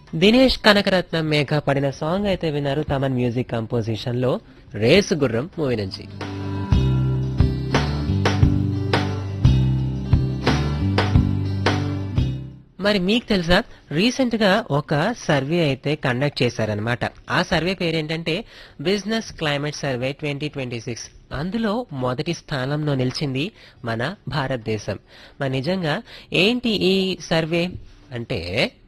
దినేష్ కనకరత్నం మేఘ పడిన సాంగ్ అయితే విన్నారు తమన్ మ్యూజిక్ కంపోజిషన్ లో రేసు గుర్రం మూవీ నుంచి మరి మీకు తెలుసా రీసెంట్ గా ఒక సర్వే అయితే కండక్ట్ చేశారనమాట ఆ సర్వే పేరేంటంటే business climate survey twenty twenty six అందులో మొదటి స్థానంలో నిలిచింది మన భారతదేశం మరి నిజంగా ఏంటి ఈ సర్వే అంటే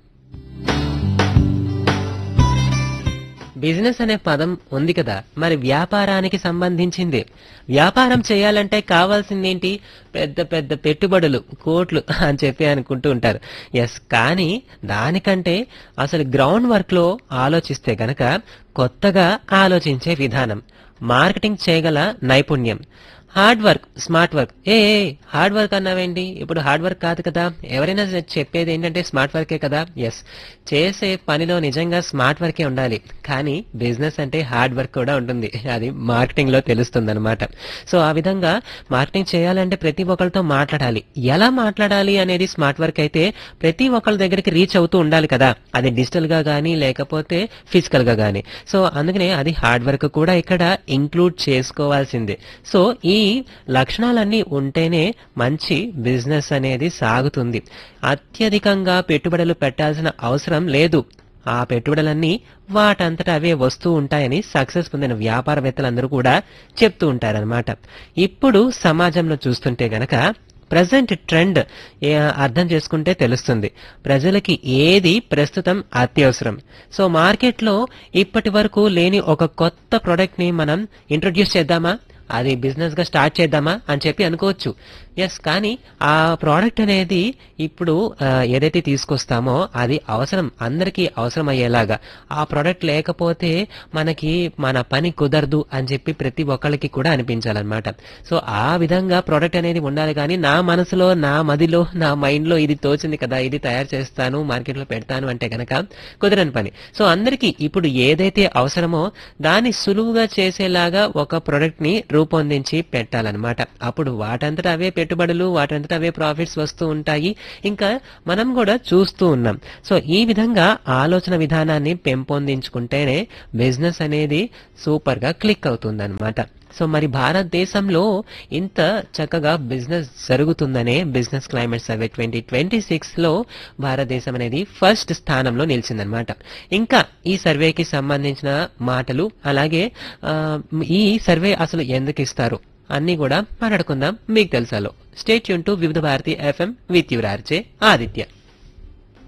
బిజినెస్ అనే పదం ఉంది కదా మరి వ్యాపారానికి సంబంధించింది వ్యాపారం చేయాలంటే కావాల్సిందేంటి పెద్ద పెద్ద పెట్టుబడులు కోట్లు అని చెప్పి అనుకుంటూ ఉంటారు ఎస్ కానీ దానికంటే అసలు గ్రౌండ్ వర్క్ లో ఆలోచిస్తే గనక కొత్తగా ఆలోచించే విధానం మార్కెటింగ్ చేయగల నైపుణ్యం హార్డ్ వర్క్ స్మార్ట్ వర్క్ ఏ ఏ, హార్డ్ వర్క్ అన్నావేంటి ఇప్పుడు హార్డ్ వర్క్ కాదు కదా ఎవరైనా చెప్పేది ఏంటంటే స్మార్ట్ వర్కే కదా ఎస్ చేసే పనిలో నిజంగా స్మార్ట్ వర్కే ఉండాలి కానీ బిజినెస్ అంటే హార్డ్ వర్క్ కూడా ఉంటుంది అది మార్కెటింగ్ లో తెలుస్తుంది అనమాట సో ఆ విధంగా మార్కెటింగ్ చేయాలంటే ప్రతి ఒక్కరితో మాట్లాడాలి ఎలా మాట్లాడాలి అనేది స్మార్ట్ వర్క్ అయితే ప్రతి ఒక్కరి దగ్గరికి రీచ్ అవుతూ ఉండాలి కదా అది డిజిటల్ గా గానీ లేకపోతే ఫిజికల్ గా గానీ సో అందుకనే అది హార్డ్ వర్క్ కూడా ఇక్కడ ఇంక్లూడ్ చేసుకోవాల్సిందే సో ఈ లక్షణాలన్నీ ఉంటేనే మంచి బిజినెస్ అనేది సాగుతుంది అత్యధికంగా పెట్టుబడులు పెట్టాల్సిన అవసరం లేదు ఆ పెట్టుబడులన్నీ వాటంతట అవే వస్తూ ఉంటాయని సక్సెస్ పొందిన వ్యాపారవేత్తలందరూ కూడా చెప్తూ ఉంటారనమాట ఇప్పుడు సమాజంలో చూస్తుంటే గనక ప్రజెంట్ ట్రెండ్ అర్థం చేసుకుంటే తెలుస్తుంది ప్రజలకి ఏది ప్రస్తుతం అత్యవసరం సో మార్కెట్లో ఇప్పటి వరకు లేని ఒక కొత్త ప్రొడక్ట్ ని మనం ఇంట్రొడ్యూస్ చేద్దామా అది బిజినెస్ గా స్టార్ట్ చేద్దామా అని చెప్పి అనుకోవచ్చు ఎస్ కానీ ఆ ప్రోడక్ట్ అనేది ఇప్పుడు ఆ, ఏదైతే తీసుకొస్తామో అది అవసరం అందరికీ అవసరం అయ్యేలాగా ఆ ప్రోడక్ట్ లేకపోతే మనకి మన పని కుదరదు అని చెప్పి ప్రతి ఒక్కళ్ళకి కూడా అనిపించాలన్నమాట సో ఆ విధంగా ప్రోడక్ట్ అనేది ఉండాలి కానీ నా మనసులో నా మదిలో నా మైండ్ లో ఇది తోచింది కదా ఇది తయారు చేస్తాను మార్కెట్ లో పెడతాను అంటే గనక కుదరని పని సో అందరికీ ఇప్పుడు ఏదైతే అవసరమో దాన్ని సులువుగా చేసేలాగా ఒక ప్రొడక్ట్ ని రూపొందించి పెట్టాలన్నమాట అప్పుడు వాటంతటా అవే పెట్టుబడులు వాటంతటా అవే ప్రాఫిట్స్ వస్తూ ఉంటాయి ఇంకా మనం కూడా చూస్తూ ఉన్నాం సో ఈ విధంగా ఆలోచన విధానాన్ని పెంపొందించుకుంటేనే బిజినెస్ అనేది సూపర్ గా క్లిక్ అవుతుంది సో మరి భారతదేశంలో ఇంత చక్కగా బిజినెస్ జరుగుతుందనే business climate survey twenty twenty six లో భారతదేశం అనేది ఫస్ట్ స్థానంలో నిలిచిందనమాట ఇంకా ఈ సర్వేకి సంబంధించిన మాటలు అలాగే ఆ, ఈ సర్వే అసలు ఎందుకు ఇస్తారు అన్ని కూడా మాట్లాడుకుందాం మీకు తెలుసాలో స్టేట్ యూన్ to Vividh Bharati FM with your RJ Aditya